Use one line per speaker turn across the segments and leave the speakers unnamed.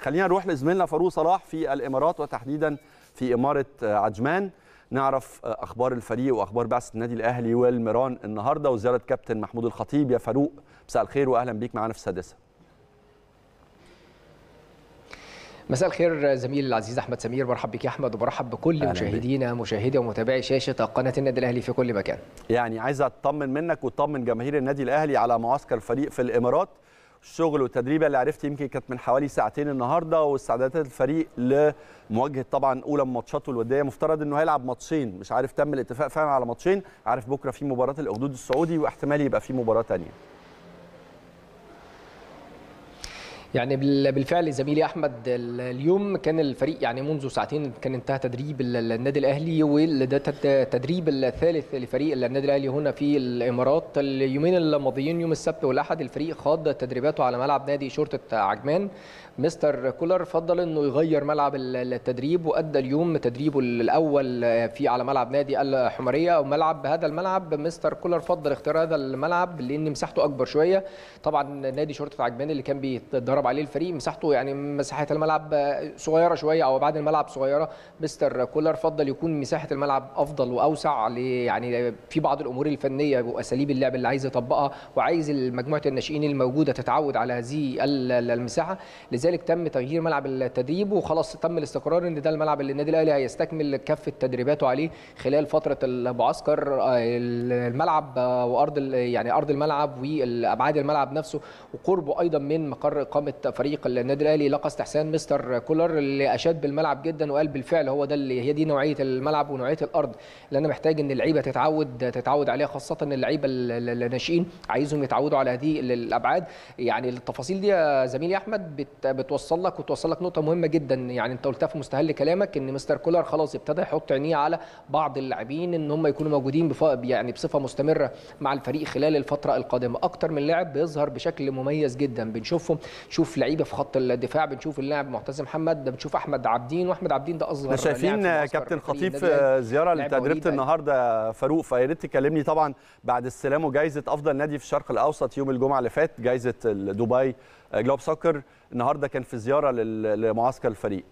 خلينا نروح لزميلنا فاروق صلاح في الامارات وتحديدا في اماره عجمان نعرف اخبار الفريق واخبار بعثه النادي الاهلي والميران النهارده وزياره كابتن محمود الخطيب يا فاروق مساء الخير واهلا بيك معانا في السادسه
مساء الخير زميلي العزيز احمد سمير برحب بك يا احمد وبرحب بكل مشاهدينا مشاهدي ومتابعي شاشه قناه النادي الاهلي في كل مكان
يعني عايز اطمن منك وتطمن جماهير النادي الاهلي على معسكر الفريق في الامارات الشغل والتدريب اللي عرفت يمكن كانت من حوالي ساعتين النهارده واستعدادات الفريق لمواجهه طبعا اولى ماتشاته الوديه مفترض انه هيلعب ماتشين مش عارف تم الاتفاق فعلا على ماتشين عارف بكره في مباراه الاخدود السعودي واحتمال يبقى في مباراه ثانيه
يعني بالفعل زميلي احمد اليوم كان الفريق يعني منذ ساعتين كان انتهى تدريب النادي الاهلي وده التدريب الثالث لفريق النادي الاهلي هنا في الامارات اليومين الماضيين يوم السبت والاحد الفريق خاض تدريباته على ملعب نادي شرطه عجمان مستر كولر فضل انه يغير ملعب التدريب وادى اليوم تدريبه الاول في على ملعب نادي الحمريه او ملعب بهذا الملعب مستر كولر فضل اختيار هذا الملعب لان مساحته اكبر شويه طبعا نادي شرطه عجمان اللي كان بيتدرب عليه الفريق مساحته يعني مساحه الملعب صغيره شويه او ابعاد الملعب صغيره مستر كولر فضل يكون مساحه الملعب افضل واوسع يعني في بعض الامور الفنيه واساليب اللعب اللي عايز يطبقها وعايز مجموعه الناشئين الموجوده تتعود على هذه المساحه لذلك تم تغيير ملعب التدريب وخلاص تم الاستقرار ان ده الملعب اللي النادي الاهلي هيستكمل كافه تدريباته عليه خلال فتره المعسكر الملعب وارض يعني ارض الملعب وابعاد الملعب نفسه وقربه ايضا من مقر اقامه فريق النادي الاهلي لقى استحسان مستر كولر اللي اشاد بالملعب جدا وقال بالفعل هو ده اللي هي دي نوعيه الملعب ونوعيه الارض اللي انا محتاج ان اللعيبه تتعود تتعود عليها خاصه اللعيبه الناشئين عايزهم يتعودوا على هذه الابعاد يعني التفاصيل دي يا زميلي احمد بت بتوصل لك وتوصل لك نقطه مهمه جدا يعني انت قلتها في مستهل كلامك ان مستر كولر خلاص ابتدى يحط عينيه على بعض اللاعبين ان هم يكونوا موجودين بف... يعني بصفه مستمره مع الفريق خلال الفتره القادمه اكتر من لاعب بيظهر بشكل مميز جدا بنشوفهم شوف لعيبه في خط الدفاع بنشوف اللاعب معتز محمد بنشوف احمد عبدين واحمد عبدين ده اصغر
شايفين كابتن خطيب في زياره لتدريبه النهارده فاروق فيا ريت تكلمني طبعا بعد استلامه جائزه افضل نادي في الشرق الاوسط يوم الجمعه اللي فات جائزه دبي جلوب سوكر النهارده كان في زياره لمعسكر الفريق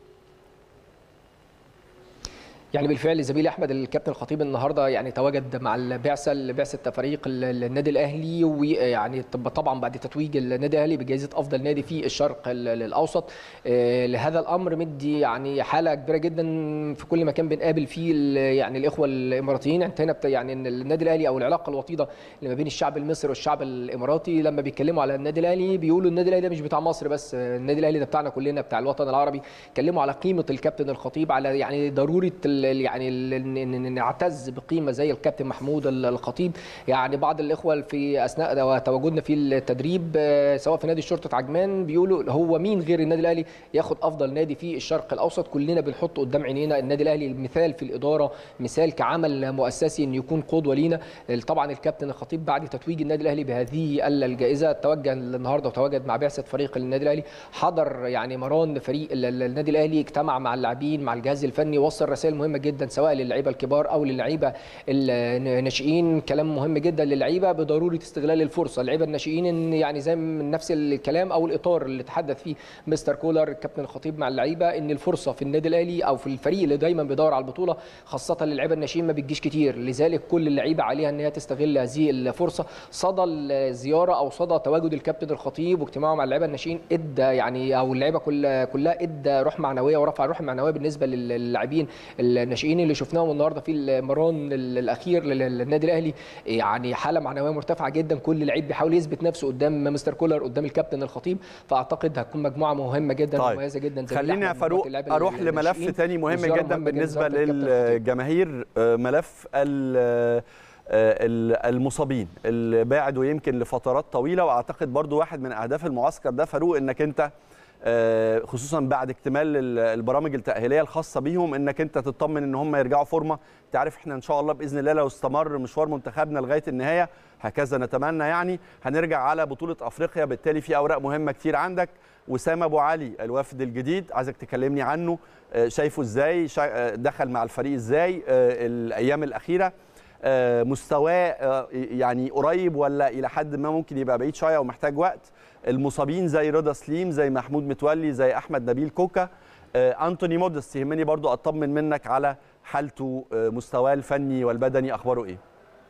يعني بالفعل زميلي احمد الكابتن الخطيب النهارده يعني تواجد مع البعثه بعثه فريق النادي الاهلي ويعني طبعا بعد تتويج النادي الاهلي بجائزه افضل نادي في الشرق الاوسط لهذا الامر مدي يعني حاله كبيره جدا في كل مكان بنقابل فيه يعني الاخوه الاماراتيين انت هنا يعني النادي الاهلي او العلاقه الوطيده اللي ما بين الشعب المصري والشعب الاماراتي لما بيتكلموا على النادي الاهلي بيقولوا النادي الاهلي ده مش بتاع مصر بس النادي الاهلي ده بتاعنا كلنا بتاع الوطن العربي اتكلموا على قيمه الكابتن الخطيب على يعني ضروره يعني نعتز بقيمه زي الكابتن محمود الخطيب يعني بعض الاخوه في اثناء تواجدنا في التدريب سواء في نادي شرطه عجمان بيقولوا هو مين غير النادي الاهلي ياخد افضل نادي في الشرق الاوسط كلنا بنحط قدام عينينا النادي الاهلي مثال في الاداره مثال كعمل مؤسسي ان يكون قدوه لينا طبعا الكابتن الخطيب بعد تتويج النادي الاهلي بهذه الجائزه توجه النهارده وتواجد مع بعثه فريق النادي الاهلي حضر يعني مران فريق النادي الاهلي اجتمع مع اللاعبين مع الجهاز الفني وصل رسائل مهمه جدا سواء للعيبه الكبار او للعيبه الناشئين كلام مهم جدا للعيبه بضروره استغلال الفرصه اللعيبه الناشئين ان يعني زي من نفس الكلام او الاطار اللي تحدث فيه مستر كولر الكابتن الخطيب مع اللعيبه ان الفرصه في النادي الاهلي او في الفريق اللي دايما بيدور على البطوله خاصه للعيبه الناشئين ما بتجيش كتير لذلك كل اللعيبه عليها ان هي تستغل هذه الفرصه صدى الزياره او صدى تواجد الكابتن الخطيب واجتماعه مع اللعيبه الناشئين ادى يعني او اللعيبه كلها كلها ادى روح معنويه ورفع الروح المعنويه بالنسبه للاعبين الناشئين اللي شفناهم النهارده في المران الاخير للنادي الاهلي يعني حاله معنويه مرتفعه جدا كل لعيب بيحاول يثبت نفسه قدام مستر كولر قدام الكابتن الخطيب فاعتقد هتكون مجموعه مهمه جدا
طيب.
ومميزه جدا
زي خلينا يا فاروق اروح لملف ثاني مهم جدا بالنسبه للجماهير ملف المصابين اللي بعدوا يمكن لفترات طويله واعتقد برضو واحد من اهداف المعسكر ده فاروق انك انت خصوصا بعد اكتمال البرامج التاهيليه الخاصه بيهم انك انت تطمن ان هم يرجعوا فورمه انت عارف احنا ان شاء الله باذن الله لو استمر مشوار منتخبنا لغايه النهايه هكذا نتمنى يعني هنرجع على بطوله افريقيا بالتالي في اوراق مهمه كتير عندك وسام ابو علي الوافد الجديد عايزك تكلمني عنه شايفه ازاي دخل مع الفريق ازاي الايام الاخيره آه، مستواه آه، يعني قريب ولا الى حد ما ممكن يبقى بعيد شويه ومحتاج وقت المصابين زي رضا سليم زي محمود متولي زي احمد نبيل كوكا آه، انتوني مودست يهمني برضو اطمن منك على حالته آه، مستواه الفني والبدني اخباره ايه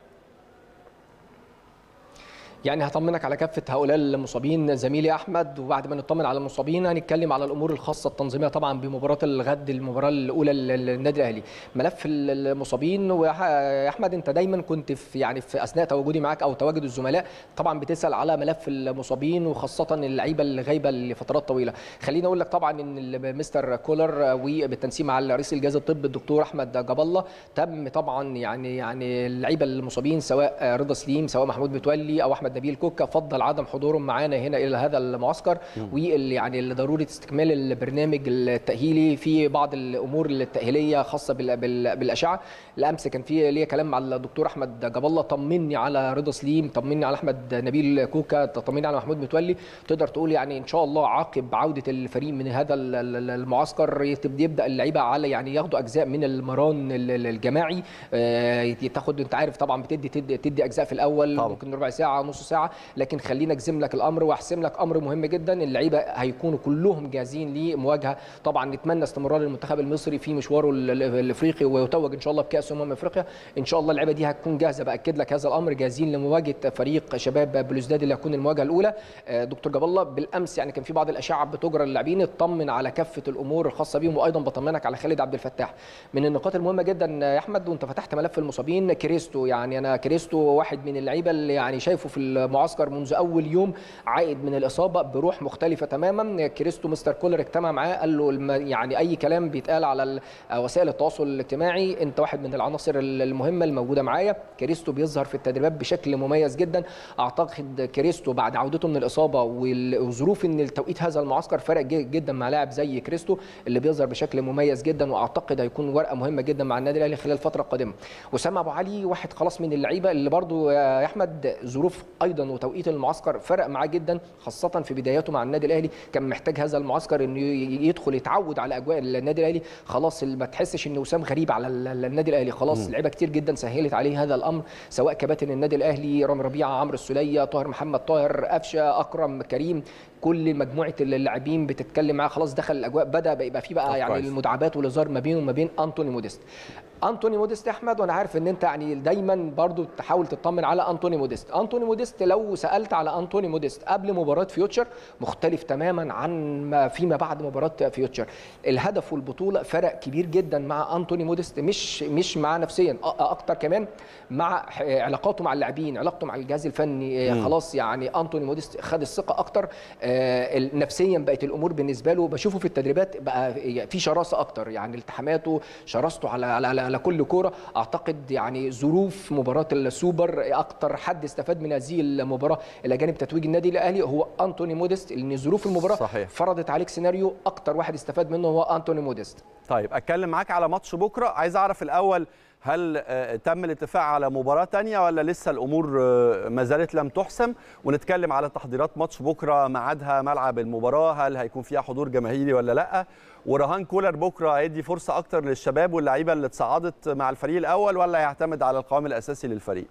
يعني هطمنك على كافه هؤلاء المصابين زميلي احمد وبعد ما نطمن على المصابين هنتكلم على الامور الخاصه التنظيميه طبعا بمباراه الغد المباراه الاولى للنادي الاهلي ملف المصابين ويا احمد انت دايما كنت في يعني في اثناء تواجدي معاك او تواجد الزملاء طبعا بتسال على ملف المصابين وخاصه اللعيبه اللي غايبه لفترات طويله خليني اقول لك طبعا ان مستر كولر وبالتنسيق مع رئيس الجهاز الطبي الدكتور احمد جاب الله تم طبعا يعني يعني اللعيبه المصابين سواء رضا سليم سواء محمود متولي او احمد نبيل كوكا فضل عدم حضورهم معانا هنا الى هذا المعسكر ويعني ضروره استكمال البرنامج التاهيلي في بعض الامور التاهيليه خاصه بال- بال- بالاشعه الامس كان في ليا كلام مع الدكتور احمد جاب الله طمني على رضا سليم طمني على احمد نبيل كوكا طمني على محمود متولي تقدر تقول يعني ان شاء الله عقب عوده الفريق من هذا ال- ال- المعسكر يتب- يبدا اللعيبه على يعني ياخدوا اجزاء من المران ال- ال- الجماعي آه، تاخد انت عارف طبعا بتدي تدي, تدي اجزاء في الاول
طبعا.
ممكن ربع ساعه نص ساعه لكن خلينا اجزم لك الامر واحسم لك امر مهم جدا اللعيبه هيكونوا كلهم جاهزين لمواجهه طبعا نتمنى استمرار المنتخب المصري في مشواره ال- ال- الافريقي ويتوج ان شاء الله بكاس امم افريقيا ان شاء الله اللعيبه دي هتكون جاهزه باكد لك هذا الامر جاهزين لمواجهه فريق شباب بلوزداد اللي هتكون المواجهه الاولى آه، دكتور جاب الله بالامس يعني كان في بعض الاشعه بتجرى للاعبين اطمن على كافه الامور الخاصه بيهم وايضا بطمنك على خالد عبد الفتاح من النقاط المهمه جدا يا احمد وانت فتحت ملف المصابين كريستو يعني انا كريستو واحد من اللعيبه اللي يعني شايفه في المعسكر منذ اول يوم عائد من الاصابه بروح مختلفه تماما كريستو مستر كولر اجتمع معاه قال له الم- يعني اي كلام بيتقال على ال- وسائل التواصل الاجتماعي انت واحد من العناصر المهمه الموجوده معايا كريستو بيظهر في التدريبات بشكل مميز جدا اعتقد كريستو بعد عودته من الاصابه وال- وظروف ان التوقيت هذا المعسكر فرق ج- جدا مع لاعب زي كريستو اللي بيظهر بشكل مميز جدا واعتقد هيكون ورقه مهمه جدا مع النادي الاهلي خلال الفتره القادمه وسام ابو علي واحد خلاص من اللعيبه اللي برضو يا احمد ظروف ايضا وتوقيت المعسكر فرق معاه جدا خاصه في بداياته مع النادي الاهلي كان محتاج هذا المعسكر انه ي- يدخل يتعود على اجواء النادي الاهلي خلاص ما تحسش ان وسام غريب على ال- ال- النادي الاهلي خلاص لعيبه كتير جدا سهلت عليه هذا الامر سواء كباتن النادي الاهلي رامي ربيعه عمرو السوليه طاهر محمد طاهر قفشه اكرم كريم كل مجموعه اللاعبين بتتكلم معاه خلاص دخل الاجواء بدا يبقى في
طب
بقى يعني
كويس.
المداعبات والهزار ما بينه وما بين انتوني موديست انتوني موديست يا احمد وانا عارف ان انت يعني دايما برضو تحاول تطمن على انتوني موديست انتوني موديست لو سالت على انتوني موديست قبل مباراه فيوتشر مختلف تماما عن ما فيما بعد مباراه فيوتشر الهدف والبطوله فرق كبير جدا مع انتوني موديست مش مش مع نفسيا أ- اكتر كمان مع ح- علاقاته مع اللاعبين علاقته مع الجهاز الفني
مم.
خلاص يعني انتوني موديست خد الثقه اكتر آه، ال- نفسيا بقت الامور بالنسبه له بشوفه في التدريبات بقى في شراسه اكتر يعني التحاماته شراسته على على, على, على كل كوره اعتقد يعني ظروف مباراه السوبر اكتر حد استفاد من هذه المباراه الى جانب تتويج النادي الاهلي هو انتوني موديست لان ظروف المباراه
صحيح.
فرضت عليك سيناريو اكتر واحد استفاد منه هو انتوني موديست
طيب اتكلم معاك على ماتش بكره عايز اعرف الاول هل آه، تم الاتفاق على مباراه تانية ولا لسه الامور آه، ما زالت لم تحسم ونتكلم على تحضيرات ماتش بكره ميعادها ملعب المباراه هل هيكون فيها حضور جماهيري ولا لا ورهان كولر بكره هيدي فرصه اكتر للشباب واللعيبه اللي اتصعدت مع الفريق الاول ولا هيعتمد على القوام الاساسي للفريق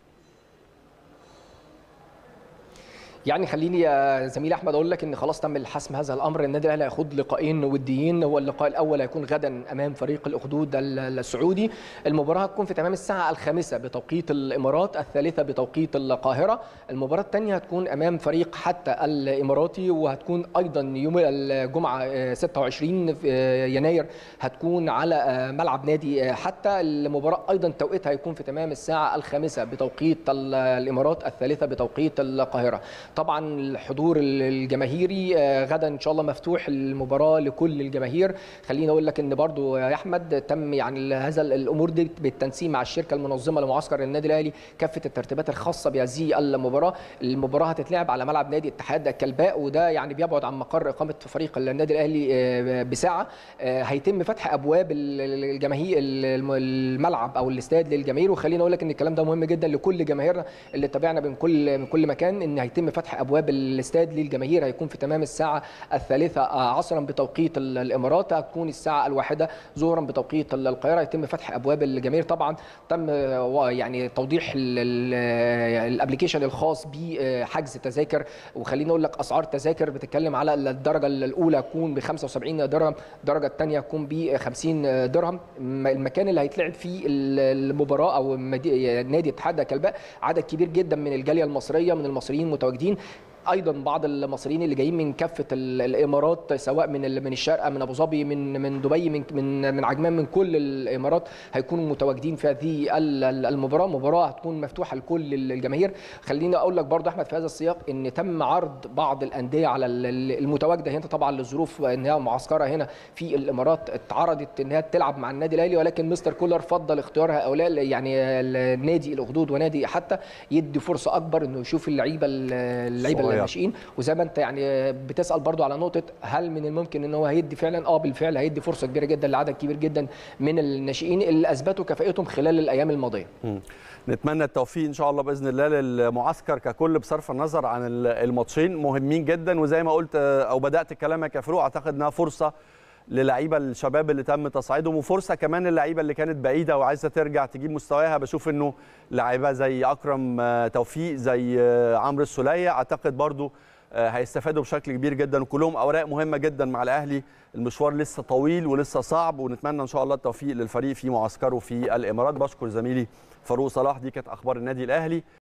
يعني خليني يا زميلي احمد اقول لك ان خلاص تم الحسم هذا الامر النادي الاهلي هيخوض لقاءين وديين هو اللقاء الاول هيكون غدا امام فريق الاخدود ال- السعودي المباراه هتكون في تمام الساعه الخامسه بتوقيت الامارات الثالثه بتوقيت القاهره المباراه الثانيه هتكون امام فريق حتى الاماراتي وهتكون ايضا يوم الجمعه آه، 26 في آه، يناير هتكون على آه، ملعب نادي آه، حتى المباراه ايضا توقيتها هيكون في تمام الساعه الخامسه بتوقيت ال- الامارات الثالثه بتوقيت القاهره طبعا الحضور الجماهيري آه، غدا ان شاء الله مفتوح المباراه لكل الجماهير خليني اقول لك ان برضو يا احمد تم يعني هذا الامور دي بالتنسيق مع الشركه المنظمه لمعسكر النادي الاهلي كافه الترتيبات الخاصه بهذه المباراه المباراه هتتلعب على ملعب نادي اتحاد الكلباء وده يعني بيبعد عن مقر اقامه فريق النادي الاهلي آه، بساعه آه، هيتم فتح ابواب ال- الجماهير الم- الملعب او الاستاد للجماهير وخليني اقول لك ان الكلام ده مهم جدا لكل جماهيرنا اللي تابعنا من كل من كل مكان ان هيتم فتح فتح ابواب الاستاد للجماهير هيكون في تمام الساعه الثالثه عصرا بتوقيت الامارات هتكون الساعه الواحده ظهرا بتوقيت القاهره يتم فتح ابواب الجماهير طبعا تم يعني توضيح الابلكيشن الخاص بحجز تذاكر وخليني اقول لك اسعار تذاكر بتتكلم على الدرجه الاولى تكون ب 75 درهم الدرجه الثانيه تكون ب 50 درهم المكان اللي هيتلعب فيه المباراه او نادي اتحاد كلباء عدد كبير جدا من الجاليه المصريه من المصريين متواجدين ايضا بعض المصريين اللي جايين من كافه الامارات سواء من من الشارقه من ابو ظبي من من دبي من من من عجمان من كل الامارات هيكونوا متواجدين في هذه المباراه مباراه هتكون مفتوحه لكل الجماهير خليني اقول لك برضه احمد في هذا السياق ان تم عرض بعض الانديه على المتواجده هنا طبعا للظروف ان هي معسكرها هنا في الامارات اتعرضت ان هي تلعب مع النادي الاهلي ولكن مستر كولر فضل اختيار هؤلاء يعني نادي الاخدود ونادي حتى يدي فرصه اكبر انه يشوف اللعيبه اللعيبه الناشئين وزي ما انت يعني بتسال برضو على نقطه هل من الممكن ان هو هيدي فعلا اه بالفعل هيدي فرصه كبيره جدا لعدد كبير جدا من الناشئين اللي اثبتوا كفاءتهم خلال الايام الماضيه
م. نتمنى التوفيق ان شاء الله باذن الله للمعسكر ككل بصرف النظر عن الماتشين مهمين جدا وزي ما قلت او بدات كلامك يا فاروق اعتقد انها فرصه للعيبه الشباب اللي تم تصعيدهم وفرصه كمان للعيبه اللي كانت بعيده وعايزه ترجع تجيب مستواها بشوف انه لعيبه زي اكرم توفيق زي عمرو السوليه اعتقد برضو هيستفادوا بشكل كبير جدا وكلهم اوراق مهمه جدا مع الاهلي المشوار لسه طويل ولسه صعب ونتمنى ان شاء الله التوفيق للفريق في معسكره في الامارات بشكر زميلي فاروق صلاح دي كانت اخبار النادي الاهلي